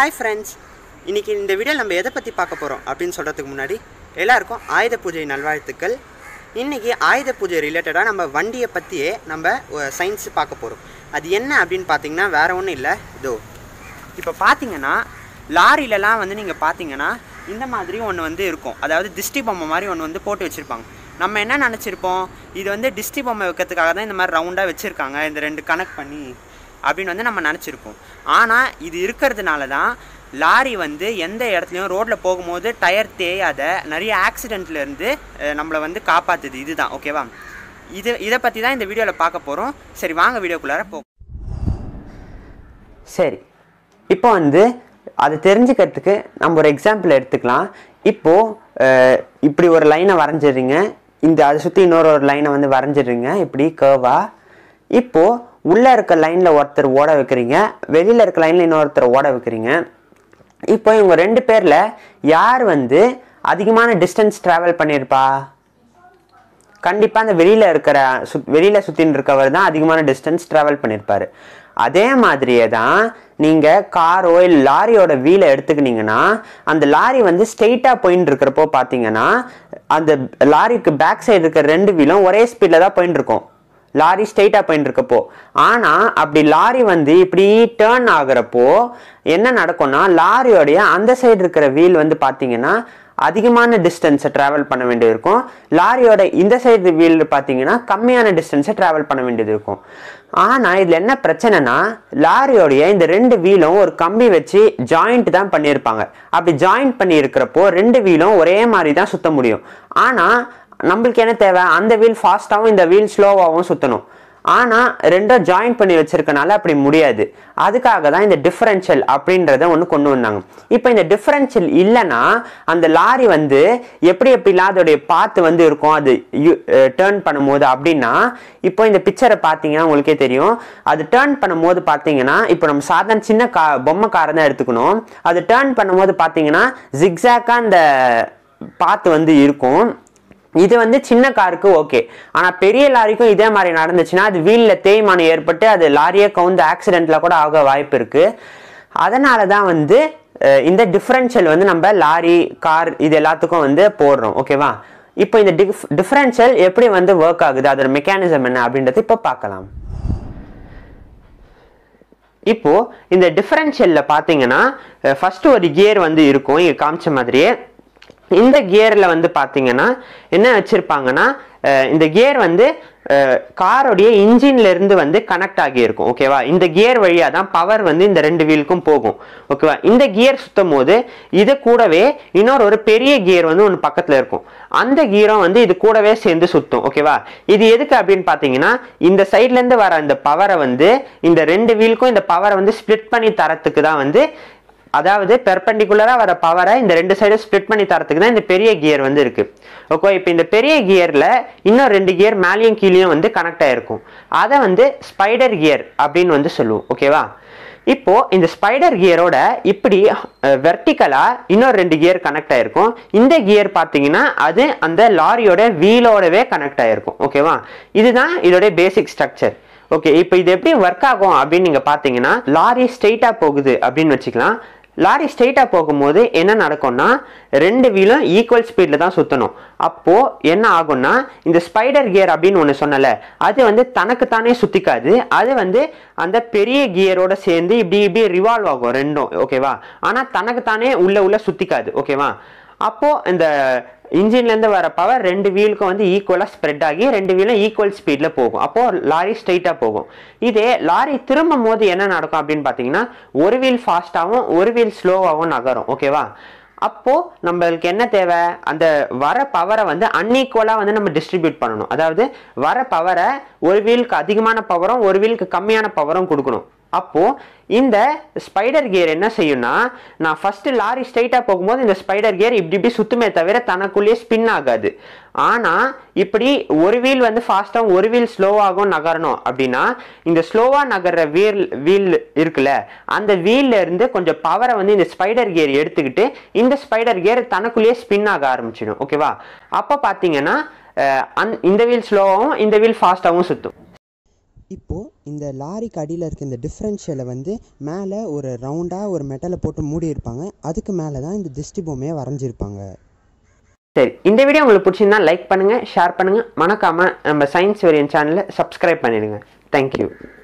hi friends இன்றைக்கி இந்த video நம்ம எதை பற்றி பார்க்க போகிறோம் அப்படின்னு சொல்கிறதுக்கு முன்னாடி எல்லாருக்கும் ஆயுத பூஜை நல்வாழ்த்துக்கள் இன்றைக்கி ஆயுத பூஜை ரிலேட்டடாக நம்ம வண்டியை பற்றியே நம்ம சயின்ஸ் பார்க்க போகிறோம் அது என்ன அப்படின்னு பார்த்தீங்கன்னா வேறு ஒன்றும் இல்லை இதோ இப்போ பார்த்தீங்கன்னா லாரிலலாம் வந்து நீங்கள் பார்த்தீங்கன்னா இந்த மாதிரி ஒன்று வந்து இருக்கும் அதாவது திஷ்டி பொம்மை மாதிரி ஒன்று வந்து போட்டு வச்சுருப்பாங்க நம்ம என்ன நினச்சிருப்போம் இது வந்து டிஸ்டி பொம்மை வைக்கிறதுக்காக தான் இந்த மாதிரி ரவுண்டாக வச்சுருக்காங்க இந்த ரெண்டு கனெக்ட் பண்ணி அப்படின்னு வந்து நம்ம நினச்சிருப்போம் ஆனால் இது இருக்கிறதுனால தான் லாரி வந்து எந்த இடத்துலையும் ரோட்டில் போகும்போது டயர் தேயாத நிறைய ஆக்சிடெண்ட்லேருந்து நம்மளை வந்து காப்பாற்றுது இதுதான் ஓகேவா இது இதை பற்றி தான் இந்த வீடியோவில் பார்க்க போகிறோம் சரி வாங்க வீடியோக்குள்ளார போ சரி இப்போ வந்து அது தெரிஞ்சுக்கிறதுக்கு நம்ம ஒரு எக்ஸாம்பிள் எடுத்துக்கலாம் இப்போது இப்படி ஒரு லைனை வரைஞ்சிடுறீங்க இந்த அதை சுற்றி இன்னொரு ஒரு லைனை வந்து வரைஞ்சிடுறீங்க இப்படி கேர்வா இப்போது உள்ளே இருக்க லைனில் ஒருத்தர் ஓட வைக்கிறீங்க வெளியில் இருக்க லைனில் இன்னொருத்தர் ஓட வைக்கிறீங்க இப்போ இவங்க ரெண்டு பேரில் யார் வந்து அதிகமான டிஸ்டன்ஸ் ட்ராவல் பண்ணியிருப்பா கண்டிப்பாக அந்த வெளியில் இருக்கிற சு வெளியில் சுற்றின்னு இருக்கவர் தான் அதிகமான டிஸ்டன்ஸ் ட்ராவல் பண்ணியிருப்பாரு அதே மாதிரியே தான் நீங்கள் காரோ இல்லை லாரியோட வீலை எடுத்துக்கினீங்கன்னா அந்த லாரி வந்து ஸ்ட்ரெயிட்டாக போயின்னு இருக்கிறப்போ பார்த்தீங்கன்னா அந்த லாரிக்கு பேக் சைடு இருக்கிற ரெண்டு வீலும் ஒரே ஸ்பீடில் தான் போயின்னு இருக்கும் லாரி ஸ்ட்ரெயிட்டாக போயின்னு இருக்கப்போ ஆனால் அப்படி லாரி வந்து இப்படி டேர்ன் ஆகுறப்போ என்ன நடக்கும்னா லாரியோடைய அந்த சைடு இருக்கிற வீல் வந்து பார்த்தீங்கன்னா அதிகமான டிஸ்டன்ஸை ட்ராவல் பண்ண வேண்டியது இருக்கும் லாரியோட இந்த சைடு வீல் பார்த்தீங்கன்னா கம்மியான டிஸ்டன்ஸை ட்ராவல் பண்ண வேண்டியது இருக்கும் ஆனால் இதில் என்ன பிரச்சனைனா லாரியோடைய இந்த ரெண்டு வீலும் ஒரு கம்பி வச்சு ஜாயிண்ட் தான் பண்ணியிருப்பாங்க அப்படி ஜாயிண்ட் பண்ணி இருக்கிறப்போ ரெண்டு வீலும் ஒரே மாதிரி தான் சுத்த முடியும் ஆனால் நம்மளுக்கு என்ன தேவை அந்த வீல் ஃபாஸ்ட்டாகவும் இந்த வீல் ஸ்லோவாகவும் சுற்றணும் ஆனால் ரெண்டும் ஜாயின் பண்ணி வச்சிருக்கனால அப்படி முடியாது அதுக்காக தான் இந்த டிஃபரன்ஷியல் அப்படின்றத ஒன்று கொண்டு வந்தாங்க இப்போ இந்த டிஃபரன்ஷியல் இல்லைன்னா அந்த லாரி வந்து எப்படி எப்படிலாம் அதோடைய பாத்து வந்து இருக்கும் அது டேர்ன் பண்ணும்போது அப்படின்னா இப்போ இந்த பிக்சரை பார்த்தீங்கன்னா உங்களுக்கே தெரியும் அது டேர்ன் பண்ணும்போது பார்த்தீங்கன்னா இப்போ நம்ம சாதாரண சின்ன கா பொம்மை காரை தான் எடுத்துக்கணும் அது டேர்ன் பண்ணும்போது பார்த்தீங்கன்னா ஜிக்ஸாக்காக அந்த பாத்து வந்து இருக்கும் இது வந்து சின்ன காருக்கு ஓகே ஆனால் பெரிய லாரிக்கும் இதே மாதிரி நடந்துச்சுன்னா அது வீலில் தேய்மானம் ஏற்பட்டு அது லாரியே கவுந்து ஆக்சிடெண்ட்டில் கூட ஆக வாய்ப்பு இருக்குது அதனால தான் வந்து இந்த டிஃப்ரென்ஷியல் வந்து நம்ம லாரி கார் இது எல்லாத்துக்கும் வந்து போடுறோம் ஓகேவா இப்போ இந்த டிஃப் டிஃப்ரென்ஷியல் எப்படி வந்து ஒர்க் ஆகுது அதோட மெக்கானிசம் என்ன அப்படின்றது இப்போ பார்க்கலாம் இப்போ இந்த டிஃபரன்ஷியலில் பார்த்தீங்கன்னா ஃபர்ஸ்ட் ஒரு கியர் வந்து இருக்கும் இங்கே காமிச்ச மாதிரியே இந்த கியரில் வந்து பார்த்தீங்கன்னா என்ன வச்சுருப்பாங்கன்னா இந்த கியர் வந்து காரோடைய இன்ஜின்ல இருந்து வந்து கனெக்ட் ஆகி இருக்கும் ஓகேவா இந்த கியர் வழியாக தான் பவர் வந்து இந்த ரெண்டு வீலுக்கும் போகும் ஓகேவா இந்த கியர் சுத்தும் போது இது கூடவே இன்னொரு ஒரு பெரிய கியர் வந்து ஒன்று பக்கத்தில் இருக்கும் அந்த கியரும் வந்து இது கூடவே சேர்ந்து சுத்தும் ஓகேவா இது எதுக்கு அப்படின்னு பார்த்தீங்கன்னா இந்த சைட்லேருந்து வர இந்த பவரை வந்து இந்த ரெண்டு வீலுக்கும் இந்த பவரை வந்து ஸ்ப்ளிட் பண்ணி தரத்துக்கு தான் வந்து அதாவது பெர்பெண்டிகுலராக வர பவரை இந்த ரெண்டு சைடும் ஸ்ப்ளிட் பண்ணி தரத்துக்கு தான் இந்த பெரிய கியர் வந்து இருக்கு ஓகே இப்போ இந்த பெரிய கியரில் இன்னும் ரெண்டு கியர் மேலேயும் கீழேயும் வந்து கனெக்ட் ஆகிருக்கும் அதை வந்து ஸ்பைடர் கியர் அப்படின்னு வந்து சொல்லுவோம் ஓகேவா இப்போ இந்த ஸ்பைடர் கியரோட இப்படி வெர்டிக்கலா இன்னொரு ரெண்டு கியர் கனெக்ட் ஆயிருக்கும் இந்த கியர் பார்த்தீங்கன்னா அது அந்த லாரியோட வீலோடவே கனெக்ட் ஆயிருக்கும் ஓகேவா இதுதான் இதோட பேசிக் ஸ்ட்ரக்சர் ஓகே இப்போ இது எப்படி ஒர்க் ஆகும் அப்படின்னு நீங்கள் பார்த்தீங்கன்னா லாரி ஸ்ட்ரெயிட்டாக போகுது அப்படின்னு வச்சுக்கலாம் லாரி ஸ்ட்ரெயிட்டாக போகும்போது என்ன நடக்கும்னா ரெண்டு வீலும் ஈக்குவல் ஸ்பீடில் தான் சுற்றணும் அப்போது என்ன ஆகும்னா இந்த ஸ்பைடர் கியர் அப்படின்னு ஒன்று சொன்னல அது வந்து தனக்குத்தானே சுற்றிக்காது அது வந்து அந்த பெரிய கியரோட சேர்ந்து இப்படி இப்படி ரிவால்வ் ஆகும் ரெண்டும் ஓகேவா ஆனால் தனக்குத்தானே உள்ள உள்ள சுற்றிக்காது ஓகேவா அப்போது இந்த இன்ஜின்லேருந்து வர பவர் ரெண்டு வீலுக்கும் வந்து ஈக்குவலாக ஸ்ப்ரெட் ஆகி ரெண்டு வீலும் ஈக்குவல் ஸ்பீடில் போகும் அப்போது லாரி ஸ்ட்ரைட்டாக போகும் இதே லாரி திரும்பும் போது என்ன நடக்கும் அப்படின்னு பார்த்தீங்கன்னா ஒரு வீல் ஃபாஸ்ட்டாகவும் ஒரு வீல் ஸ்லோவாகவும் நகரும் ஓகேவா அப்போது நம்மளுக்கு என்ன தேவை அந்த வர பவரை வந்து அன்ஈக்குவலாக வந்து நம்ம டிஸ்ட்ரிபியூட் பண்ணணும் அதாவது வர பவரை ஒரு வீலுக்கு அதிகமான பவரும் ஒரு வீலுக்கு கம்மியான பவரும் கொடுக்கணும் அப்போது இந்த ஸ்பைடர் கியர் என்ன செய்யும்னா நான் ஃபஸ்ட்டு லாரி ஸ்ட்ரைட்டாக போகும்போது இந்த ஸ்பைடர் கியர் இப்படி இப்படி சுத்துமே தவிர தனக்குள்ளேயே ஸ்பின் ஆகாது ஆனால் இப்படி ஒரு வீல் வந்து ஃபாஸ்ட்டாகவும் ஒரு வீல் ஸ்லோவாகவும் நகரணும் அப்படின்னா இந்த ஸ்லோவாக நகர்ற வீல் வீல் இருக்குல்ல அந்த வீல்ல இருந்து கொஞ்சம் பவரை வந்து இந்த ஸ்பைடர் கியர் எடுத்துக்கிட்டு இந்த ஸ்பைடர் கியர் தனக்குள்ளேயே ஸ்பின் ஆக ஆரம்பிச்சிடும் ஓகேவா அப்போ பார்த்தீங்கன்னா அந் இந்த வீல் ஸ்லோவாகவும் இந்த வீல் ஃபாஸ்ட்டாகவும் சுற்றும் இப்போது இந்த லாரிக்கு அடியில் இருக்க இந்த டிஃப்ரென்ஷியலை வந்து மேலே ஒரு ரவுண்டாக ஒரு மெட்டலை போட்டு மூடி இருப்பாங்க அதுக்கு மேலே தான் இந்த திஷ்டி பொம்மையை வரைஞ்சிருப்பாங்க சரி இந்த வீடியோ உங்களுக்கு பிடிச்சிருந்தா லைக் பண்ணுங்கள் ஷேர் பண்ணுங்கள் மறக்காமல் நம்ம சயின்ஸ் வேரியன் சேனலை சப்ஸ்கிரைப் பண்ணிடுங்க தேங்க்யூ